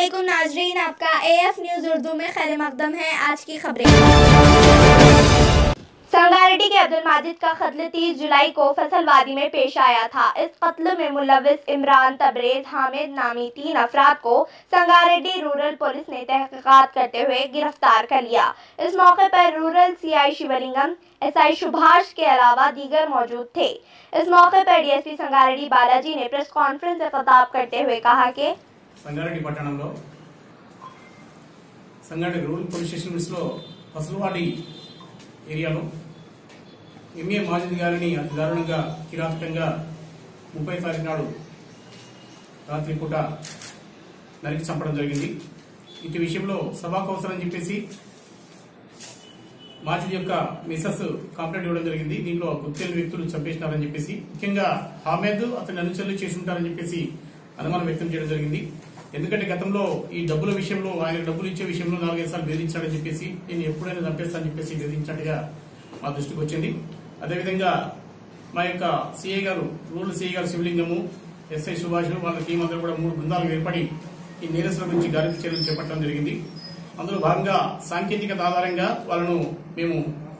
वालेकुम नाजरीन आपका एएफ न्यूज उर्दू में खैर मकदम है आज की खबरें संगारेड्डी के अब्दुल माजिद का कत्ल 30 जुलाई को फसलवादी में पेश आया था इस कत्ल में मुलविस इमरान तबरेज हामिद नामी तीन अफराद को संगारेड्डी रूरल पुलिस ने तहकीकात करते हुए गिरफ्तार कर लिया इस मौके पर rural CI Shivalingam SI Subhash के अलावा दीगर मौजूद थे इस मौके पर डीएसपी संगारेड्डी बालाजी ने प्रेस कॉन्फ्रेंस से खिताब करते हुए कहा कि సంగారెడ్డి పట్టణంలో సంగారెడ్డి రూరల్ పోలీస్ స్టేషన్ మిస్లో పసలవాడి ఏరియాలో ఎంఏ మాజిద్ గారిని అతి దారుణంగా కిరాతకంగా ముప్పై తారీఖు నాడు రాత్రి పూట నరికి చంపడం జరిగింది ఇటు విషయంలో సభాకు అవసరం చెప్పేసి మాజిద్ యొక్క మిసెస్ కంప్లైంట్ ఇవ్వడం జరిగింది దీంట్లో గుర్తెలు వ్యక్తులు చంపేసినారని చెప్పేసి ముఖ్యంగా హామేద్ అతని అనుచరులు చేసి ఉంటారని చెప్పేసి అనుమానం వ్యక్తం చేయడం జరిగింది ఎందుకంటే గతంలో ఈ డబ్బుల విషయంలో ఆయన డబ్బులు ఇచ్చే విషయంలో నాలుగైదు సార్లు బెదిరించాడని చెప్పేసి నేను ఎప్పుడైనా చంపేస్తానని చెప్పేసి బెదిరించినట్టుగా మా దృష్టికి వచ్చింది అదేవిధంగా మా యొక్క సిఐ గారు రూరల్ సిఐ గారు శివలింగము ఎస్ఐ సుభాష్ వాళ్ళ టీం అందరూ కూడా మూడు బృందాలు ఏర్పడి ఈ నేరస్తుల గురించి గాలింపు చర్యలు చేపట్టడం జరిగింది అందులో భాగంగా సాంకేతికత ఆధారంగా వాళ్ళను మేము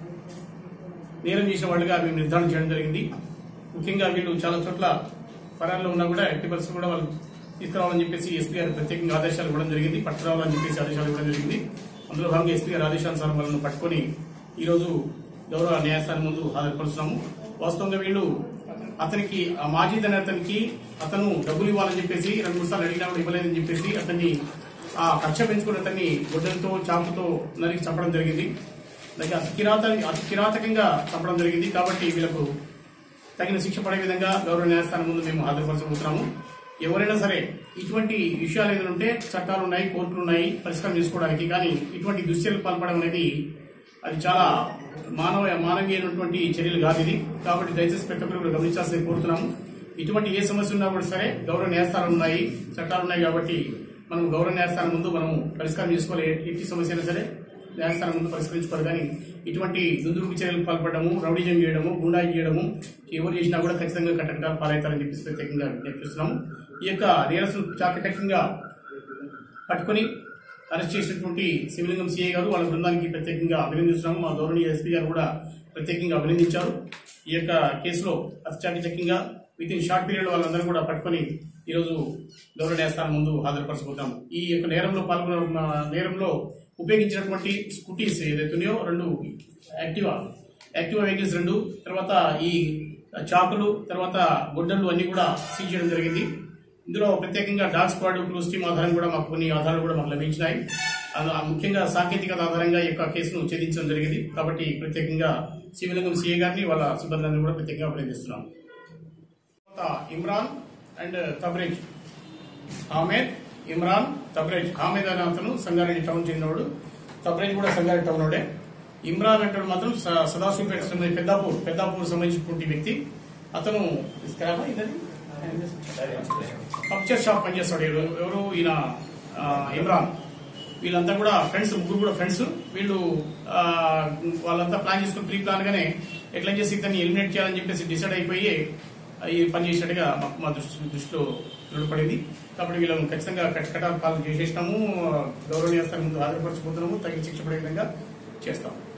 నేరం చేసిన వాళ్ళుగా మేము నిర్ధారణ చేయడం జరిగింది ముఖ్యంగా వీళ్ళు చాలా చోట్ల పరాల్లో ఉన్నా కూడా ఎట్టి పరిస్థితులు కూడా వాళ్ళు తీసుకురావాలని చెప్పేసి ఎస్పీ గారు ప్రత్యేకంగా ఆదేశాలు ఇవ్వడం జరిగింది పట్టుకురావాలని చెప్పేసి ఆదేశాలు ఇవ్వడం జరిగింది అందులో భాగంగా ఎస్పీ గారి ఆదేశానుసారం వాళ్ళను పట్టుకొని ఈ రోజు గౌరవ న్యాయస్థానం ముందు హాజరుపరుస్తున్నాము వాస్తవంగా వీళ్ళు అతనికి ఆ మాజీద్ అనే అతనికి అతను డబ్బులు ఇవ్వాలని చెప్పేసి రెండు మూడు సార్లు అడిగినా కూడా ఇవ్వలేదని చెప్పేసి అతన్ని ఆ కక్ష పెంచుకుని అతన్ని గొడ్డలతో చాకుతో నరికి చంపడం జరిగింది అలాగే అతి కిరాత అతి కిరాతకంగా చంపడం జరిగింది కాబట్టి వీళ్ళకు తగిన శిక్ష పడే విధంగా గౌరవ న్యాయస్థానం ముందు మేము హాజరుపరచబోతున్నాము ఎవరైనా సరే ఇటువంటి విషయాలు ఏదైనా ఉంటే చట్టాలు ఉన్నాయి కోర్టులు ఉన్నాయి పరిష్కారం చేసుకోవడానికి కానీ ఇటువంటి దుశ్చర్యలు పాల్పడడం అనేది అది చాలా మానవ మానవీయమైనటువంటి చర్యలు కాదు ఇది కాబట్టి దయచేసి ప్రతి ఒక్కరు కూడా గమనించాల్సింది కోరుతున్నాము ఇటువంటి ఏ సమస్య ఉన్నా కూడా సరే గౌరవ న్యాయస్థానాలు ఉన్నాయి చట్టాలు ఉన్నాయి కాబట్టి మనం గౌరవ న్యాయస్థానం ముందు మనం పరిష్కారం చేసుకోవాలి ఎట్టి సమస్య అయినా సరే న్యాయస్థానం ముందు పరిష్కరించుకోవాలి కానీ ఇటువంటి దుందుడుకు చర్యలకు పాల్పడము రౌడీజం చేయడము గుండాయి చేయడము ఎవరు చేసినా కూడా ఖచ్చితంగా కట్టకటాలు పాలవుతారని చెప్పేసి ప్రత్యేకంగా విజ్ఞప్తి చేస్తున్నాము ఈ యొక్క నేరస్తులు చాకచక్యంగా పట్టుకొని అరెస్ట్ చేసినటువంటి శివలింగం సిఐ గారు వాళ్ళ బృందానికి ప్రత్యేకంగా అభినందిస్తున్నాము మా గౌరవనీయ ఎస్పీ గారు కూడా ప్రత్యేకంగా అభినందించారు ఈ యొక్క కేసులో అతి చాకచక్యంగా విత్ ఇన్ షార్ట్ పీరియడ్ వాళ్ళందరూ కూడా పట్టుకొని ఈరోజు గౌరవ న్యాయస్థానం ముందు హాజరుపరచబోతాము ఈ యొక్క నేరంలో పాల్గొన్న నేరంలో ఉపయోగించినటువంటి స్కూటీస్ ఏదైతే ఉన్నాయో రెండు యాక్టివా యాక్టివా వెహికల్స్ రెండు తర్వాత ఈ చాకులు తర్వాత గొడ్డలు అన్ని కూడా సీజ్ చేయడం జరిగింది ఇందులో ప్రత్యేకంగా డాగ్ స్క్వాడ్ క్లూస్ టీమ్ ఆధారం కూడా మాకు కొన్ని ఆధారాలు కూడా మాకు లభించినాయి అలా ముఖ్యంగా సాంకేతికత ఆధారంగా ఈ యొక్క కేసును ఛేదించడం జరిగింది కాబట్టి ప్రత్యేకంగా శివలింగం సిఏ గారిని వాళ్ళ సిబ్బందిని కూడా ప్రత్యేకంగా అభినందిస్తున్నాం తర్వాత ఇమ్రాన్ అండ్ తబ్రేజ్ హామేద్ ఇమ్రాన్ తబ్రేజ్ హామేద్ అనే అతను సంగారెడ్డి టౌన్ చెందినవాడు తబ్రేజ్ కూడా సంగారెడ్డి టౌన్ వాడే ఇమ్రాన్ అంటే మాత్రం స- సదాశివపేట సంబంధించి పెద్దాపూర్ పెద్దాపూర్ సంబంధించినటువంటి వ్యక్తి అతను స్క్రాపా ఇదని పక్చర్ షాప్ పనిచేస్తాడు ఎవరు- ఎవరు ఈయన ఆ, ఇమ్రాన్ వీళ్ళంతా కూడా ఫ్రెండ్స్ ముగ్గురు కూడా ఫ్రెండ్స్ వీళ్ళు ఆ, వాళ్ళంతా ప్లాన్ చేసుకుని ప్రీ ప్లాన్ గానే ఎట్లా చేసి ఇతన్ని ఎలిమినేట్ చేయాలని చెప్పేసి డిసైడ్ అయిపోయి ఈ పని చేసినట్టుగా మాకు మా దృష్టి దృష్టిలో దృఢపడింది కాబట్టి వీళ్ళని ఖచ్చితంగా కట్టకటాలు పాలన చేసేసినాము గౌరవ న్యాయస్థానం ముందు హాజరుపరచుకుంటున్నాము తగిన శిక్ష పడే విధంగా చేస్తాము